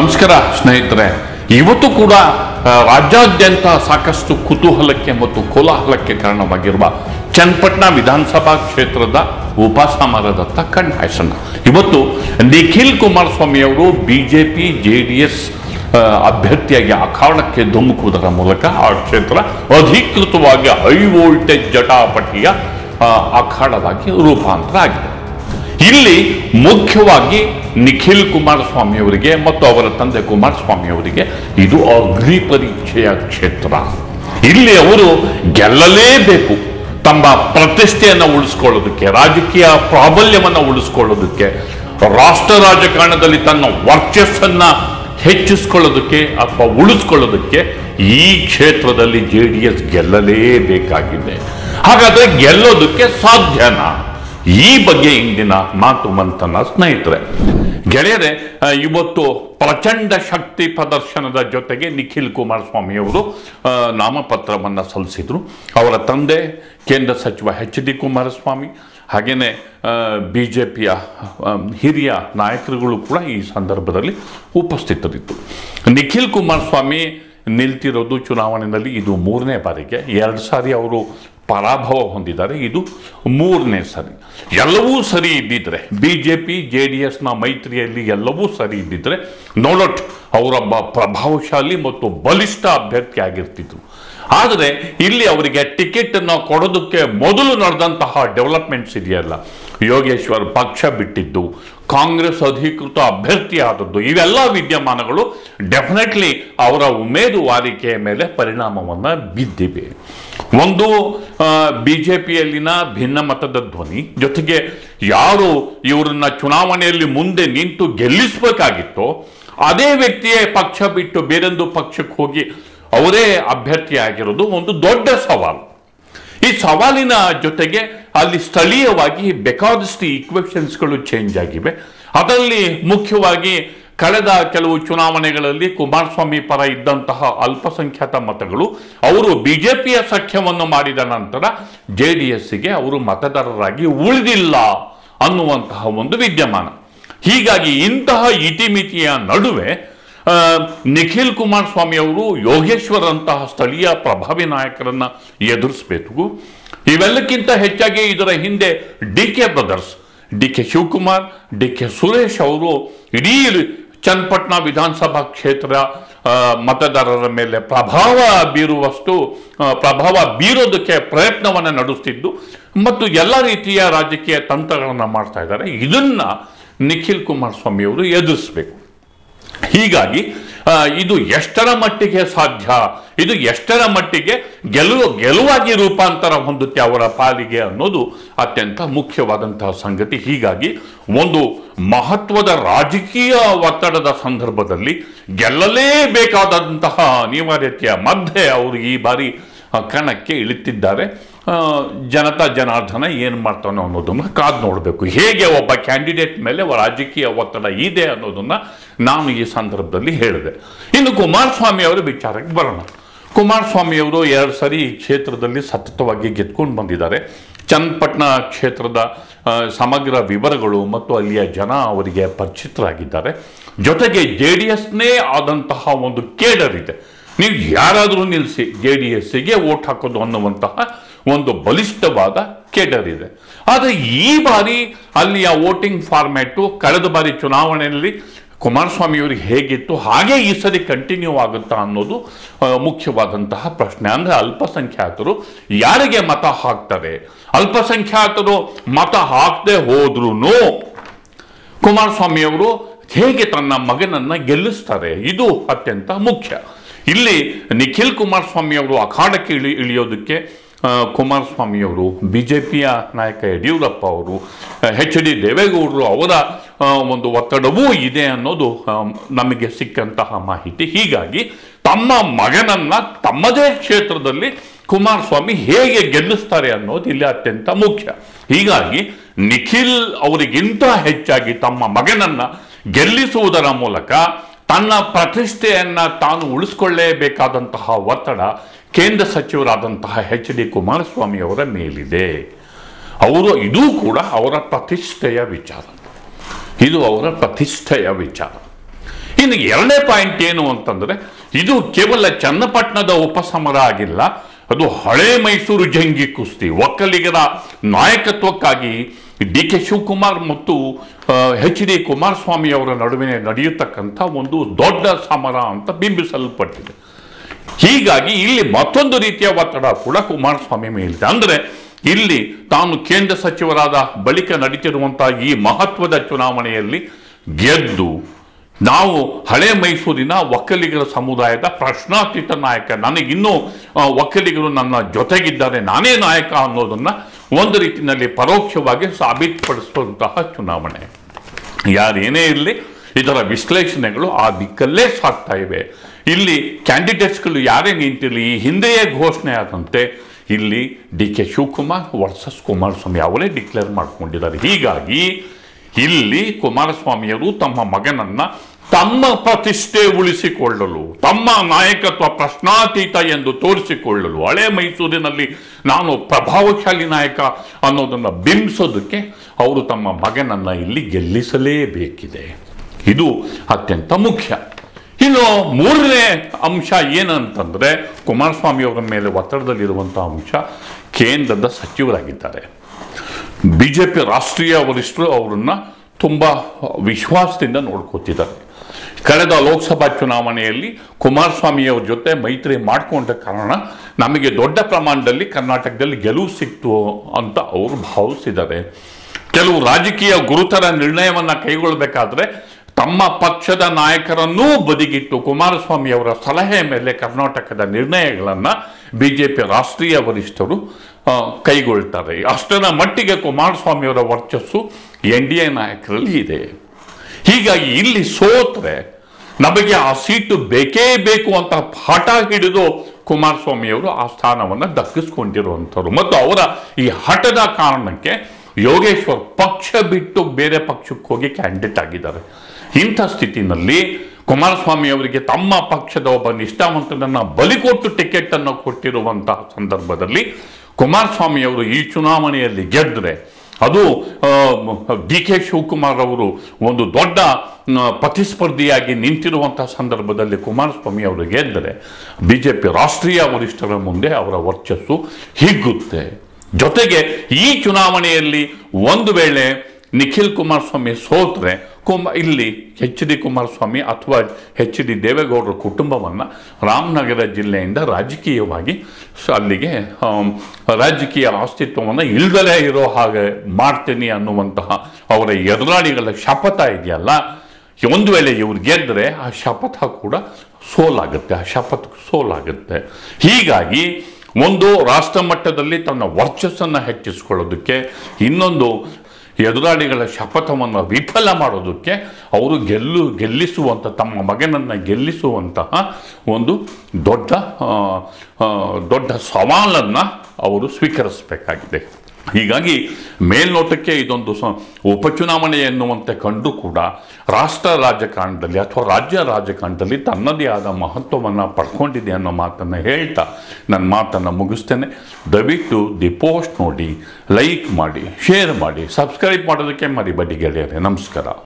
ನಮಸ್ಕಾರ ಸ್ನೇಹಿತರೆ ಇವತ್ತು ಕೂಡ ಆ, ರಾಜ್ಯಾದ್ಯಂತ ಸಾಕಷ್ಟು ಕುತೂಹಲಕ್ಕೆ ಮತ್ತು ಕೋಲಾಹಲಕ್ಕೆ ಕಾರಣವಾಗಿರುವ ಚನ್ನಪಟ್ಟಣ ವಿಧಾನಸಭಾ ಕ್ಷೇತ್ರದ ಉಪಸಮರದತ್ತ ಕಣ್ಣಾಯಿಸೋಣ ಇವತ್ತು ನಿಖಿಲ್ ಕುಮಾರಸ್ವಾಮಿ ಅವರು ಬಿಜೆಪಿ ಜೆ ಡಿ ಎಸ್ ಅಭ್ಯರ್ಥಿಯಾಗಿ ಅಖಾಡಕ್ಕೆ ಧುಮುಕುವುದರ ಮೂಲಕ ಆ ಕ್ಷೇತ್ರ ಅಧಿಕೃತವಾಗಿ ಹೈ ವೋಲ್ಟೇಜ್ ಜಟಾಪಟಿಯ ಆ, ಅಖಾಡವಾಗಿ ರೂಪಾಂತರ ಆಗಿದೆ ಇಲ್ಲಿ ಮುಖ್ಯವಾಗಿ ನಿಖಿಲ್ ಕುಮಾರಸ್ವಾಮಿ ಅವರಿಗೆ ಮತ್ತು ಅವರ ತಂದೆ ಕುಮಾರಸ್ವಾಮಿ ಅವರಿಗೆ ಇದು ಅಗ್ನಿ ಪರೀಕ್ಷೆಯ ಕ್ಷೇತ್ರ ಇಲ್ಲಿ ಅವರು ಗೆಲ್ಲಲೇಬೇಕು ತಮ್ಮ ಪ್ರತಿಷ್ಠೆಯನ್ನು ಉಳಿಸ್ಕೊಳ್ಳೋದಕ್ಕೆ ರಾಜಕೀಯ ಪ್ರಾಬಲ್ಯವನ್ನು ಉಳಿಸ್ಕೊಳ್ಳೋದಕ್ಕೆ ರಾಷ್ಟ್ರ ರಾಜಕಾರಣದಲ್ಲಿ ತನ್ನ ವರ್ಚಸ್ಸನ್ನ ಹೆಚ್ಚಿಸ್ಕೊಳ್ಳೋದಕ್ಕೆ ಅಥವಾ ಉಳಿಸ್ಕೊಳ್ಳೋದಕ್ಕೆ ಈ ಕ್ಷೇತ್ರದಲ್ಲಿ ಜೆ ಡಿ ಎಸ್ ಗೆಲ್ಲಲೇಬೇಕಾಗಿದೆ ಹಾಗಾದ್ರೆ ಗೆಲ್ಲೋದಕ್ಕೆ ಸಾಧ್ಯನಾ ಈ ಬಗ್ಗೆ ಇಂದಿನ ಮಾತು ಮಂಥನ ಸ್ನೇಹಿತರೆ ಗೆಳೆಯರೆ ಆ, ಇವತ್ತು ಪ್ರಚಂಡ ಶಕ್ತಿ ಪ್ರದರ್ಶನದ ಜೊತೆಗೆ ನಿಖಿಲ್ ಕುಮಾರಸ್ವಾಮಿ ಅವರು ಆ, ನಾಮಪತ್ರವನ್ನು ಸಲ್ಲಿಸಿದ್ರು ಅವರ ತಂದೆ ಕೇಂದ್ರ ಸಚಿವ ಎಚ್ ಡಿ ಕುಮಾರಸ್ವಾಮಿ ಹಾಗೆಯೇ ಬಿ ಜೆ ಪಿಯ ಹಿರಿಯ ನಾಯಕರುಗಳು ಕೂಡ ಈ ಸಂದರ್ಭದಲ್ಲಿ ಉಪಸ್ಥಿತರಿದ್ದರು ನಿಖಿಲ್ ಕುಮಾರಸ್ವಾಮಿ ನಿಲ್ತಿರೋದು ಚುನಾವಣೆಯಲ್ಲಿ ಇದು ಮೂರನೇ ಬಾರಿಗೆ ಎರಡು ಸಾರಿ ಅವರು ಪರಾಭವ ಹೊಂದಿದ್ದಾರೆ ಇದು ಮೂರನೇ ಸರಿ ಎಲ್ಲವೂ ಸರಿ ಇದ್ದಿದ್ರೆ B J P J D ಎಸ್ನ ಮೈತ್ರಿಯಲ್ಲಿ ಎಲ್ಲವೂ ಸರಿ ಇದ್ದಿದ್ರೆ ನೋಡೋಟ್ ಅವರೊಬ್ಬ ಪ್ರಭಾವಶಾಲಿ ಮತ್ತು ಬಲಿಷ್ಠ ಅಭ್ಯರ್ಥಿ ಆಗಿರ್ತಿದ್ರು ಆದರೆ ಇಲ್ಲಿ ಅವರಿಗೆ ಟಿಕೆಟ್ ಅನ್ನು ಕೊಡೋದಕ್ಕೆ ಮೊದಲು ನಡೆದಂತಹ ಡೆವಲಪ್ಮೆಂಟ್ಸ್ ಇದೆಯಲ್ಲ ಯೋಗೇಶ್ವರ್ ಪಕ್ಷ ಬಿಟ್ಟಿದ್ದು ಕಾಂಗ್ರೆಸ್ ಅಧಿಕೃತ ಅಭ್ಯರ್ಥಿ ಆದದ್ದು ಇವೆಲ್ಲ ವಿದ್ಯಮಾನಗಳು ಡೆಫಿನೆಟ್ಲಿ ಅವರ ಉಮೇದುವಾರಿಕೆಯ ಮೇಲೆ ಪರಿಣಾಮವನ್ನು ಬಿದ್ದಿವೆ ಒಂದು ಬಿ ಜೆ ಪಿಯಲ್ಲಿನ ಭಿನ್ನಮತದ ಧ್ವನಿ ಜೊತೆಗೆ ಯಾರು ಇವರನ್ನ ಚುನಾವಣೆಯಲ್ಲಿ ಮುಂದೆ ನಿಂತು ಗೆಲ್ಲಿಸಬೇಕಾಗಿತ್ತೋ ಅದೇ ವ್ಯಕ್ತಿಯೇ ಪಕ್ಷ ಬಿಟ್ಟು ಬೇರೊಂದು ಪಕ್ಷಕ್ಕೆ ಹೋಗಿ ಅವರೇ ಅಭ್ಯರ್ಥಿ ಆಗಿರೋದು ಒಂದು ದೊಡ್ಡ ಸವಾಲು ಈ ಸವಾಲಿನ ಜೊತೆಗೆ ಅಲ್ಲಿ ಸ್ಥಳೀಯವಾಗಿ ಬೇಕಾದಷ್ಟು ಈಕ್ವೇಷನ್ಸ್ಗಳು ಚೇಂಜ್ ಆಗಿವೆ ಅದರಲ್ಲಿ ಮುಖ್ಯವಾಗಿ ಕಳೆದ ಕೆಲವು ಚುನಾವಣೆಗಳಲ್ಲಿ ಕುಮಾರಸ್ವಾಮಿ ಪರ ಇದ್ದಂತಹ ಅಲ್ಪಸಂಖ್ಯಾತ ಮತಗಳು ಅವರು ಬಿಜೆಪಿಯ ಸಖ್ಯವನ್ನು ಮಾಡಿದ ನಂತರ ಜೆ ಡಿ ಎಸ್ಗೆ ಅವರು ಮತದಾರರಾಗಿ ಉಳಿದಿಲ್ಲ ಅನ್ನುವಂತಹ ಒಂದು ವಿದ್ಯಮಾನ ಹೀಗಾಗಿ ಇಂತಹ ಇತಿಮಿತಿಯ ನಡುವೆ ಆ, ನಿಖಿಲ್ ಕುಮಾರಸ್ವಾಮಿ ಅವರು ಯೋಗೇಶ್ವರ್ ಅಂತಹ ಸ್ಥಳೀಯ ಪ್ರಭಾವಿ ನಾಯಕರನ್ನ ಎದುರಿಸಬೇಕು ಇವೆಲ್ಲಕ್ಕಿಂತ ಹೆಚ್ಚಾಗಿ ಇದರ ಹಿಂದೆ D K brothers D K Shivakumar D K Suresh ಅವರು ಇಡೀ ಚನ್ನಪಟ್ಟಣ ವಿಧಾನಸಭಾ ಕ್ಷೇತ್ರ ಆ, ಮತದಾರರ ಮೇಲೆ ಪ್ರಭಾವ ಬೀರುವಷ್ಟು ಆ, ಪ್ರಭಾವ ಬೀರೋದಕ್ಕೆ ಪ್ರಯತ್ನವನ್ನು ನಡೆಸ್ತಿದ್ದು ಮತ್ತು ಎಲ್ಲ ರೀತಿಯ ರಾಜಕೀಯ ತಂತ್ರಗಳನ್ನು ಮಾಡ್ತಾ ಇದ್ದಾರೆ ಇದನ್ನ ನಿಖಿಲ್ ಕುಮಾರಸ್ವಾಮಿ ಅವರು ಎದುರಿಸಬೇಕು ಹೀಗಾಗಿ ಆ, ಇದು ಎಷ್ಟರ ಮಟ್ಟಿಗೆ ಸಾಧ್ಯ ಇದು ಎಷ್ಟರ ಮಟ್ಟಿಗೆ ಗೆಲುವು ಗೆಲುವಾಗಿ ರೂಪಾಂತರ ಹೊಂದುತ್ತೆ ಅವರ ಪಾಲಿಗೆ ಅನ್ನೋದು ಅತ್ಯಂತ ಮುಖ್ಯವಾದಂತಹ ಸಂಗತಿ ಹೀಗಾಗಿ ಒಂದು ಮಹತ್ವದ ರಾಜಕೀಯ ಒತ್ತಡದ ಸಂದರ್ಭದಲ್ಲಿ ಗೆಲ್ಲಲೇಬೇಕಾದಂತಹ ಅನಿವಾರ್ಯತೆಯ ಮಧ್ಯೆ ಅವರು ಈ ಬಾರಿ ಆ, ಕಣಕ್ಕೆ ಇಳಿತಿದ್ದಾರೆ ಆ, ಜನತಾ ಜನಾರ್ದನ ಏನು ಮಾಡ್ತಾನೋ ಅನ್ನೋದನ್ನ ಕಾದು ನೋಡಬೇಕು ಹೇಗೆ ಒಬ್ಬ ಕ್ಯಾಂಡಿಡೇಟ್ ಮೇಲೆ ರಾಜಕೀಯ ಒತ್ತಡ ಇದೆ ಅನ್ನೋದನ್ನ ನಾನು ಈ ಸಂದರ್ಭದಲ್ಲಿ ಹೇಳಿದೆ ಇನ್ನು ಕುಮಾರಸ್ವಾಮಿ ಅವರ ವಿಚಾರಕ್ಕೆ ಬರೋಣ ಕುಮಾರಸ್ವಾಮಿ ಅವರು ಎರಡು ಸರಿ ಈ ಕ್ಷೇತ್ರದಲ್ಲಿ ಸತತವಾಗಿ ಗೆದ್ಕೊಂಡು ಬಂದಿದ್ದಾರೆ ಚನ್ನಪಟ್ಟಣ ಕ್ಷೇತ್ರದ ಆ, ಸಮಗ್ರ ವಿವರಗಳು ಮತ್ತು ಅಲ್ಲಿಯ ಜನ ಅವರಿಗೆ ಪರಿಚಿತರಾಗಿದ್ದಾರೆ ಜೊತೆಗೆ ಜೆ ಡಿ ಎಸ್ನೇ ಆದಂತಹ ಒಂದು ಕೇಡರ್ ಇದೆ ನೀವು ಯಾರಾದರೂ ನಿಲ್ಲಿಸಿ ಜೆ ಡಿ ಎಸ್ಸಿಗೆ ಓಟ್ ಹಾಕೋದು ಅನ್ನುವಂತಹ ಒಂದು ಬಲಿಷ್ಠವಾದ ಕೇಡರ್ ಇದೆ ಆದರೆ ಈ ಬಾರಿ ಅಲ್ಲಿಯ ವೋಟಿಂಗ್ ಫಾರ್ಮ್ಯಾಟು ಕಳೆದ ಬಾರಿ ಚುನಾವಣೆಯಲ್ಲಿ ಕುಮಾರಸ್ವಾಮಿಯವರಿಗೆ ಹೇಗಿತ್ತು ಹಾಗೆ ಈ ಸರಿ ಕಂಟಿನ್ಯೂ ಆಗುತ್ತಾ ಅನ್ನೋದು ಆ, ಮುಖ್ಯವಾದಂತಹ ಪ್ರಶ್ನೆ ಅಂದರೆ ಅಲ್ಪಸಂಖ್ಯಾತರು ಯಾರಿಗೆ ಮತ ಹಾಕ್ತಾರೆ ಅಲ್ಪಸಂಖ್ಯಾತರು ಮತ ಹಾಕದೆ ಹೋದ್ರೂ ಕುಮಾರಸ್ವಾಮಿಯವರು ಹೇಗೆ ತನ್ನ ಮಗನನ್ನ ಗೆಲ್ಲಿಸ್ತಾರೆ ಇದು ಅತ್ಯಂತ ಮುಖ್ಯ ಇಲ್ಲಿ ನಿಖಿಲ್ ಕುಮಾರಸ್ವಾಮಿ ಅವರು ಅಖಾಡಕ್ಕೆ ಇಳಿ ಇಳಿಯೋದಕ್ಕೆ ಆ, ಕುಮಾರಸ್ವಾಮಿಯವರು ಬಿ ಜೆ ಪಿಯ ನಾಯಕ ಯಡಿಯೂರಪ್ಪ ಅವರು ಎಚ್ ಡಿ ದೇವೇಗೌಡರು ಅವರ ಆ, ಒಂದು ಒತ್ತಡವೂ ಇದೆ ಅನ್ನೋದು ಆ, ನಮಗೆ ಸಿಕ್ಕಂತಹ ಮಾಹಿತಿ ಹೀಗಾಗಿ ತಮ್ಮ ಮಗನನ್ನ ತಮ್ಮದೇ ಕ್ಷೇತ್ರದಲ್ಲಿ ಕುಮಾರಸ್ವಾಮಿ ಹೇಗೆ ಗೆಲ್ಲಿಸ್ತಾರೆ ಅನ್ನೋದು ಇಲ್ಲಿ ಅತ್ಯಂತ ಮುಖ್ಯ ಹೀಗಾಗಿ ನಿಖಿಲ್ ಅವರಿಗಿಂತ ಹೆಚ್ಚಾಗಿ ತಮ್ಮ ಮಗನನ್ನ ಗೆಲ್ಲಿಸುವುದರ ಮೂಲಕ ತನ್ನ ಪ್ರತಿಷ್ಠೆಯನ್ನ ತಾನು ಉಳಿಸ್ಕೊಳ್ಳೇಬೇಕಾದಂತಹ ಒತ್ತಡ ಕೇಂದ್ರ ಸಚಿವರಾದಂತಹ ಎಚ್ ಡಿ ಕುಮಾರಸ್ವಾಮಿ ಅವರ ಮೇಲಿದೆ ಅವರು ಇದೂ ಕೂಡ ಅವರ ಪ್ರತಿಷ್ಠೆಯ ವಿಚಾರ ಇದು ಅವರ ಪ್ರತಿಷ್ಠೆಯ ವಿಚಾರ ಇನ್ನು ಎರಡನೇ ಪಾಯಿಂಟ್ ಏನು ಅಂತಂದ್ರೆ ಇದು ಕೇವಲ ಚನ್ನಪಟ್ಟಣದ ಉಪಸಮರ ಆಗಿಲ್ಲ ಅದು ಹಳೆ ಮೈಸೂರು ಜಂಗಿ ಕುಸ್ತಿ ಒಕ್ಕಲಿಗರ ನಾಯಕತ್ವಕ್ಕಾಗಿ ಡಿ ಕೆ ಶಿವಕುಮಾರ್ ಮತ್ತು ಎಚ್ ಡಿ ಕುಮಾರಸ್ವಾಮಿ ಅವರ ನಡುವೆ ನಡೆಯತಕ್ಕಂಥ ಒಂದು ದೊಡ್ಡ ಸಮರ ಅಂತ ಬಿಂಬಿಸಲ್ಪಟ್ಟಿದೆ ಹೀಗಾಗಿ ಇಲ್ಲಿ ಮತ್ತೊಂದು ರೀತಿಯ ಒತ್ತಡ ಕೂಡ ಕುಮಾರಸ್ವಾಮಿ ಮೇಲಿದೆ ಅಂದ್ರೆ ಇಲ್ಲಿ ತಾನು ಕೇಂದ್ರ ಸಚಿವರಾದ ಬಳಿಕ ನಡೀತಿರುವಂತಹ ಈ ಮಹತ್ವದ ಚುನಾವಣೆಯಲ್ಲಿ ಗೆದ್ದು ನಾವು ಹಳೆ ಮೈಸೂರಿನ ಒಕ್ಕಲಿಗರ ಸಮುದಾಯದ ಪ್ರಶ್ನಾತೀತ ನಾಯಕ ನನಗಿನ್ನೂ ಆ, ಒಕ್ಕಲಿಗರು ನನ್ನ ಜೊತೆಗಿದ್ದಾರೆ ನಾನೇ ನಾಯಕ ಅನ್ನೋದನ್ನ ಒಂದು ರೀತಿಯಲ್ಲಿ ಪರೋಕ್ಷವಾಗಿ ಸಾಬೀತುಪಡಿಸುವಂತಹ ಚುನಾವಣೆ ಯಾರೇನೇ ಇರಲಿ ಇದರ ವಿಶ್ಲೇಷಣೆಗಳು ಆ ದಿಕ್ಕಲ್ಲೇ ಸಾಗ್ತಾ ಇವೆ ಇಲ್ಲಿ ಕ್ಯಾಂಡಿಡೇಟ್ಸ್ಗಳು ಯಾರೇ ನಿಂತಿರಲಿ ಈ ಹಿಂದೆಯೇ ಘೋಷಣೆ ಆದಂತೆ ಇಲ್ಲಿ D K Shivakumar versus Kumaraswamy ಅವರೇ ಡಿಕ್ಲೇರ್ ಮಾಡ್ಕೊಂಡಿದ್ದಾರೆ ಹೀಗಾಗಿ ಇಲ್ಲಿ ಕುಮಾರಸ್ವಾಮಿಯವರು ತಮ್ಮ ಮಗನನ್ನ ತಮ್ಮ ಪ್ರತಿಷ್ಠೆ ಉಳಿಸಿಕೊಳ್ಳಲು ತಮ್ಮ ನಾಯಕತ್ವ ಪ್ರಶ್ನಾತೀತ ಎಂದು ತೋರಿಸಿಕೊಳ್ಳಲು ಹಳೆ ಮೈಸೂರಿನಲ್ಲಿ ನಾನು ಪ್ರಭಾವಶಾಲಿ ನಾಯಕ ಅನ್ನೋದನ್ನು ಬಿಂಬಿಸೋದಕ್ಕೆ ಅವರು ತಮ್ಮ ಮಗನನ್ನ ಇಲ್ಲಿ ಗೆಲ್ಲಿಸಲೇಬೇಕಿದೆ ಇದು ಅತ್ಯಂತ ಮುಖ್ಯ ಇನ್ನು ಮೂರನೇ ಅಂಶ ಏನಂತಂದ್ರೆ ಕುಮಾರಸ್ವಾಮಿ ಅವರ ಮೇಲೆ ಒತ್ತಡದಲ್ಲಿರುವಂತಹ ಅಂಶ ಕೇಂದ್ರದ ಸಚಿವರಾಗಿದ್ದಾರೆ ಬಿಜೆಪಿ ರಾಷ್ಟ್ರೀಯ ವರಿಷ್ಠರು ಅವರನ್ನ ತುಂಬಾ ವಿಶ್ವಾಸದಿಂದ ನೋಡ್ಕೋತಿದ್ದಾರೆ ಕಳೆದ ಲೋಕಸಭಾ ಚುನಾವಣೆಯಲ್ಲಿ ಕುಮಾರಸ್ವಾಮಿ ಅವ್ರ ಜೊತೆ ಮೈತ್ರಿ ಮಾಡಿಕೊಂಡ ಕಾರಣ ನಮಗೆ ದೊಡ್ಡ ಪ್ರಮಾಣದಲ್ಲಿ ಕರ್ನಾಟಕದಲ್ಲಿ ಗೆಲುವು ಸಿಕ್ತು ಅಂತ ಅವರು ಭಾವಿಸಿದ್ದಾರೆ ಕೆಲವು ರಾಜಕೀಯ ಗುರುತರ ನಿರ್ಣಯವನ್ನ ಕೈಗೊಳ್ಳಬೇಕಾದ್ರೆ ತಮ್ಮ ಪಕ್ಷದ ನಾಯಕರನ್ನೂ ಬದಿಗಿಟ್ಟು ಕುಮಾರಸ್ವಾಮಿ ಅವರ ಸಲಹೆ ಮೇಲೆ ಕರ್ನಾಟಕದ ನಿರ್ಣಯಗಳನ್ನು ಬಿಜೆಪಿ ರಾಷ್ಟ್ರೀಯ ವರಿಷ್ಠರು ಆ, ಕೈಗೊಳ್ತಾರೆ ಅಷ್ಟರ ಮಟ್ಟಿಗೆ ಕುಮಾರಸ್ವಾಮಿ ಅವರ ವರ್ಚಸ್ಸು ಎನ್ ಡಿ ಎ ನಾಯಕರಲ್ಲಿ ಇದೆ ಹೀಗಾಗಿ ಇಲ್ಲಿ ಸೋತ್ರೆ ನಮಗೆ ಆ ಸೀಟು ಬೇಕೇ ಬೇಕು ಅಂತ ಹಠ ಹಿಡಿದು ಕುಮಾರಸ್ವಾಮಿ ಅವರು ಆ ಸ್ಥಾನವನ್ನು ದಕ್ಕಿಸ್ಕೊಂಡಿರುವಂಥವ್ರು ಮತ್ತು ಅವರ ಈ ಹಠದ ಕಾರಣಕ್ಕೆ ಯೋಗೇಶ್ವರ್ ಪಕ್ಷ ಬಿಟ್ಟು ಬೇರೆ ಪಕ್ಷಕ್ಕೆ ಹೋಗಿ ಕ್ಯಾಂಡಿಡೇಟ್ ಆಗಿದ್ದಾರೆ ಇಂಥ ಸ್ಥಿತಿನಲ್ಲಿ ಕುಮಾರಸ್ವಾಮಿ ಅವರಿಗೆ ತಮ್ಮ ಪಕ್ಷದ ಒಬ್ಬ ನಿಷ್ಠಾವಂತನನ್ನ ಬಲಿ ಕೊಟ್ಟು ಟಿಕೆಟ್ ಅನ್ನು ಕೊಟ್ಟಿರುವಂತಹ ಸಂದರ್ಭದಲ್ಲಿ ಕುಮಾರಸ್ವಾಮಿ ಅವರು ಈ ಚುನಾವಣೆಯಲ್ಲಿ ಗೆದ್ದರೆ ಅದು ಡಿ ಕೆ ಶಿವಕುಮಾರ್ ಅವರು ಒಂದು ದೊಡ್ಡ ಆ, ಪ್ರತಿಸ್ಪರ್ಧಿಯಾಗಿ ನಿಂತಿರುವಂತಹ ಸಂದರ್ಭದಲ್ಲಿ ಕುಮಾರಸ್ವಾಮಿ ಅವರು ಗೆದ್ದರೆ ಬಿಜೆಪಿ ರಾಷ್ಟ್ರೀಯ ವರಿಷ್ಠರ ಮುಂದೆ ಅವರ ವರ್ಚಸ್ಸು ಹಿಗ್ಗುತ್ತೆ ಜೊತೆಗೆ ಈ ಚುನಾವಣೆಯಲ್ಲಿ ಒಂದು ವೇಳೆ ನಿಖಿಲ್ ಕುಮಾರಸ್ವಾಮಿ ಸೋತ್ರೆ ಕುಮ ಇಲ್ಲಿ ಎಚ್ ಡಿ ಕುಮಾರಸ್ವಾಮಿ ಅಥವಾ ಎಚ್ ಡಿ ದೇವೇಗೌಡರ ಕುಟುಂಬವನ್ನು ರಾಮನಗರ ಜಿಲ್ಲೆಯಿಂದ ರಾಜಕೀಯವಾಗಿ ಸ- ಅಲ್ಲಿಗೆ ಆಮ್, ರಾಜಕೀಯ ಅಸ್ತಿತ್ವವನ್ನು ಇಲ್ದಲೇ ಇರೋ ಹಾಗೆ ಮಾಡ್ತೀನಿ ಅನ್ನುವಂತಹ ಅವರ ಎದುರಾಳಿಗಳ ಶಪಥ ಇದೆಯಲ್ಲ ಒಂದು ವೇಳೆ ಇವ್ರು ಗೆದ್ದರೆ ಆ ಶಪಥ ಕೂಡ ಸೋಲಾಗುತ್ತೆ ಆ ಶಪಥ ಸೋಲಾಗುತ್ತೆ ಹೀಗಾಗಿ ಒಂದು ರಾಷ್ಟ್ರ ಮಟ್ಟದಲ್ಲಿ ತನ್ನ ವರ್ಚಸ್ಸನ್ನು ಹೆಚ್ಚಿಸಿಕೊಳ್ಳೋದಕ್ಕೆ ಇನ್ನೊಂದು ಎದುರಾಳಿಗಳ ಶಪಥವನ್ನು ವಿಫಲ ಮಾಡೋದಕ್ಕೆ ಅವರು ಗೆಲ್ಲು ಗೆಲ್ಲಿಸುವಂಥ ತಮ್ಮ ಮಗನನ್ನು ಗೆಲ್ಲಿಸುವಂತಹ ಒಂದು ದೊಡ್ಡ ಆ, ಆ, ದೊಡ್ಡ ಸವಾಲನ್ನು ಅವರು ಸ್ವೀಕರಿಸಬೇಕಾಗಿದೆ ಹೀಗಾಗಿ ಮೇಲ್ನೋಟಕ್ಕೆ ಇದೊಂದು ಸ ಉಪಚುನಾವಣೆ ಎನ್ನುವಂತೆ ಕಂಡು ಕೂಡ ರಾಷ್ಟ್ರ ರಾಜಕಾರಣದಲ್ಲಿ ಅಥವಾ ರಾಜ್ಯ ರಾಜಕಾರಣದಲ್ಲಿ ತನ್ನದೇ ಆದ ಮಹತ್ವವನ್ನು ಪಡ್ಕೊಂಡಿದೆ ಅನ್ನೋ ಮಾತನ್ನು ಹೇಳ್ತಾ ನನ್ನ ಮಾತನ್ನು ಮುಗಿಸ್ತೇನೆ ದಯವಿಟ್ಟು ದಿ ಪೋಸ್ಟ್ ನೋಡಿ ಲೈಕ್ ಮಾಡಿ ಶೇರ್ ಮಾಡಿ ಸಬ್ಸ್ಕ್ರೈಬ್ ಮಾಡೋದಕ್ಕೆ ಮರಿಬೇಡಿ ಗೆಳೆಯರೆ ನಮಸ್ಕಾರ